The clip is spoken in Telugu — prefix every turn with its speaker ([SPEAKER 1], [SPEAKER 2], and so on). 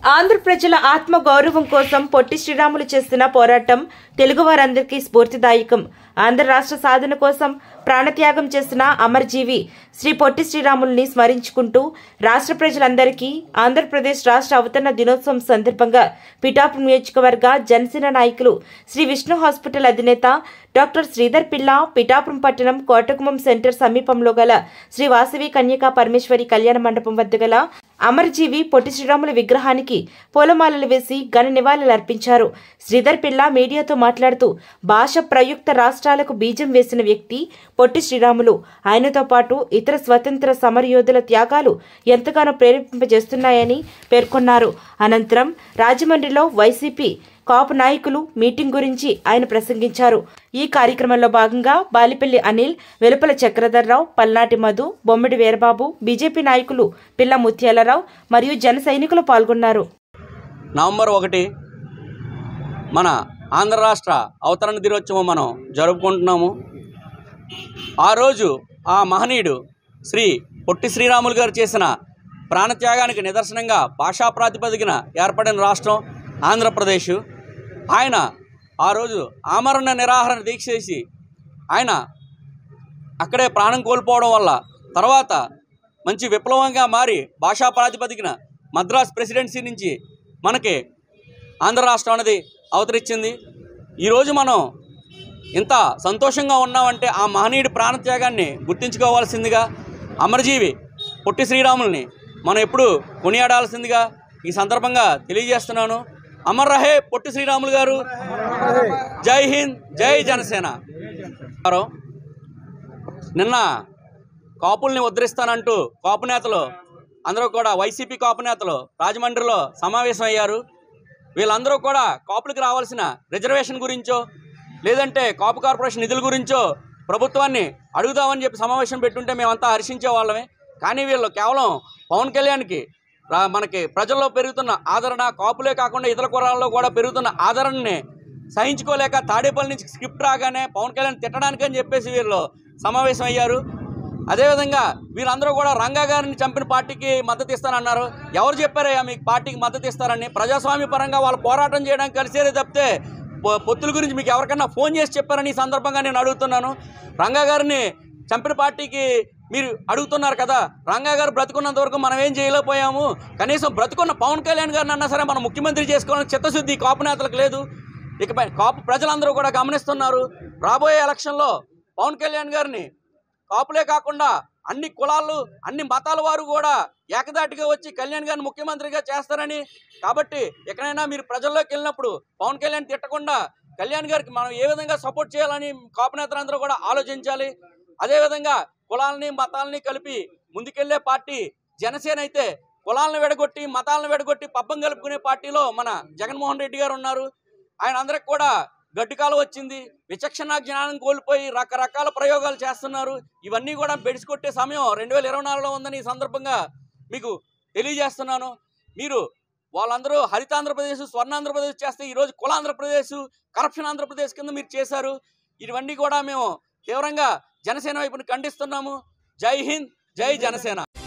[SPEAKER 1] ఆంధ్ర ప్రజల ఆత్మ గౌరవం కోసం పొట్టి శ్రీరాములు చేస్తున్న పోరాటం తెలుగువారందరికీ స్ఫూర్తిదాయకం ఆంధ్ర రాష్ట్ర సాధన కోసం ప్రాణత్యాగం చేసిన అమరజీవి శ్రీ పొట్టి శ్రీరాముల్ని స్మరించుకుంటూ రాష్ట్ర ప్రజలందరికీ ఆంధ్రప్రదేశ్ రాష్ట్ర అవతరణ దినోత్సవం సందర్భంగా పిఠాపురం నియోజకవర్గ జనసేన నాయకులు శ్రీ విష్ణు హాస్పిటల్ అధినేత డాక్టర్ శ్రీధర్ పిల్ల పిఠాపురం పట్టణం కోటకుమం సెంటర్ సమీపంలో గల శ్రీ వాసవి కన్యకా పరమేశ్వరి కళ్యాణ మండపం వద్ద గల అమరజీవి పొట్టి శ్రీరాముల విగ్రహానికి పూలమాలలు వేసి ఘన నివాళులు అర్పించారు శ్రీధర్ పిల్ల మీడియాతో మాట్లాడుతూ భాష ప్రయుక్త రాష్ట్రాలకు బీజం వేసిన వ్యక్తి పొట్టి శ్రీరాములు ఆయనతో పాటు ఇతర స్వతంత్ర సమరయోధుల త్యాగాలు ఎంతగానో ప్రేరేపింపజేస్తున్నాయని పేర్కొన్నారు అనంతరం రాజమండ్రిలో వైసీపీ కాపు నాయకులు మీటింగ్ గురించి ఆయన ప్రసంగించారు ఈ కార్యక్రమంలో భాగంగా బాలిపల్లి అనిల్ వెలుపల చక్రధర్రావు పల్నాటి మధు బొమ్మిడి వీరబాబు బీజేపీ నాయకులు పిల్ల ముత్యాలరావు మరియు జన సైనికులు పాల్గొన్నారు
[SPEAKER 2] నవంబర్ ఒకటి మన ఆంధ్ర రాష్ట్ర అవతరణ దినోత్సవం మనం జరుపుకుంటున్నాము ఆ రోజు ఆ మహనీయుడు శ్రీ పొట్టి శ్రీరాములు గారు చేసిన ప్రాణత్యాగానికి నిదర్శనంగా భాషా ప్రాతిపదికన ఏర్పడిన రాష్ట్రం ఆంధ్రప్రదేశ్ ఆయన ఆ రోజు ఆమరణ నిరాహరణ దీక్ష చేసి ఆయన అక్కడే ప్రాణం కోల్పోవడం వల్ల తర్వాత మంచి విప్లవంగా మారి భాషా ప్రాతిపదికన మద్రాస్ ప్రెసిడెన్సీ నుంచి మనకి ఆంధ్ర రాష్ట్రం అనేది అవతరించింది ఈరోజు మనం ఇంత సంతోషంగా ఉన్నామంటే ఆ మహనీయుడి ప్రాణత్యాగాన్ని గుర్తించుకోవాల్సిందిగా అమరజీవి పొట్టి శ్రీరాముల్ని మనం ఎప్పుడు కొనియాడాల్సిందిగా ఈ సందర్భంగా తెలియజేస్తున్నాను అమర్ రహే పొట్టి శ్రీరాములు గారు జై హింద్ జై జనసేన గారు, నిన్న కాపుల్ని ఉద్ధరిస్తానంటూ కాపు నేతలు అందరూ కూడా వైసీపీ కాపు నేతలు రాజమండ్రిలో సమావేశం అయ్యారు వీళ్ళందరూ కూడా కాపులకు రావాల్సిన రిజర్వేషన్ గురించో లేదంటే కాపు కార్పొరేషన్ నిధుల గురించో ప్రభుత్వాన్ని అడుగుదామని చెప్పి సమావేశం పెట్టుంటే మేమంతా హర్షించే వాళ్ళమే కానీ వీళ్ళు కేవలం పవన్ కళ్యాణ్కి రా- మనకి ప్రజల్లో పెరుగుతున్న ఆదరణ కాపులే కాకుండా ఇతర కులాల్లో కూడా పెరుగుతున్న ఆదరణని సహించుకోలేక తాడేపల్లి నుంచి స్క్రిప్ట్ రాగానే పవన్ కళ్యాణ్ తిట్టడానికని చెప్పేసి వీళ్ళు సమావేశం అయ్యారు అదేవిధంగా వీళ్ళందరూ కూడా రంగా గారిని చంపిన పార్టీకి మద్దతు ఇస్తానన్నారు ఎవరు చెప్పారయ్యా మీకు పార్టీకి మద్దతు ఇస్తారని ప్రజాస్వామ్య పరంగా వాళ్ళు పోరాటం చేయడానికి కలిసేదే తప్పితే పొ- పొత్తుల గురించి మీకు ఎవరికన్నా ఫోన్ చేసి చెప్పారని ఈ సందర్భంగా నేను అడుగుతున్నాను రంగా గారిని చంపిన పార్టీకి మీరు అడుగుతున్నారు కదా రంగా గారు బ్రతుకున్నంత వరకు మనం ఏం చేయలేకపోయాము కనీసం బ్రతుకున్న పవన్ కళ్యాణ్ గారిని అన్నా సరే మనం ముఖ్యమంత్రి చేసుకోవాలని చిత్తశుద్ధి ఈ కాపు నేతలకు లేదు ఇకపై కాపు ప్రజలందరూ కూడా గమనిస్తున్నారు రాబోయే ఎలక్షన్లో పవన్ కళ్యాణ్ గారిని కాపులే కాకుండా అన్ని కులాలు అన్ని మతాల వారు కూడా ఏకదాటిగా వచ్చి కళ్యాణ్ గారిని ముఖ్యమంత్రిగా చేస్తారని కాబట్టి ఎక్కడైనా మీరు ప్రజల్లోకి వెళ్ళినప్పుడు పవన్ కళ్యాణ్ తిట్టకుండా కళ్యాణ్ గారికి మనం ఏ విధంగా సపోర్ట్ చేయాలని కాపు నేతలందరూ కూడా ఆలోచించాలి అదేవిధంగా కులాలని మతాలని కలిపి ముందుకెళ్లే పార్టీ జనసేన అయితే కులాలను విడగొట్టి మతాలను విడగొట్టి పబ్బం కలుపుకునే పార్టీలో మన జగన్మోహన్ రెడ్డి గారు ఉన్నారు ఆయన అందరికి కూడా గడ్డికాలు వచ్చింది విచక్షణ జ్ఞానం కోల్పోయి రకరకాల ప్రయోగాలు చేస్తున్నారు ఇవన్నీ కూడా బెడిసికొట్టే సమయం రెండు వేల ఇరవై నాలుగులో ఉందని ఈ సందర్భంగా మీకు తెలియజేస్తున్నాను మీరు వాళ్ళందరూ హరిత ఆంధ్రప్రదేశ్ స్వర్ణ ఆంధ్రప్రదేశ్ చేస్తే ఈరోజు కుల ఆంధ్రప్రదేశ్ కరప్షన్ ఆంధ్రప్రదేశ్ కింద మీరు చేశారు ఇవన్నీ కూడా మేము తీవ్రంగా జనసేన వైపుని ఖండిస్తున్నాము జై హింద్ జై జనసేన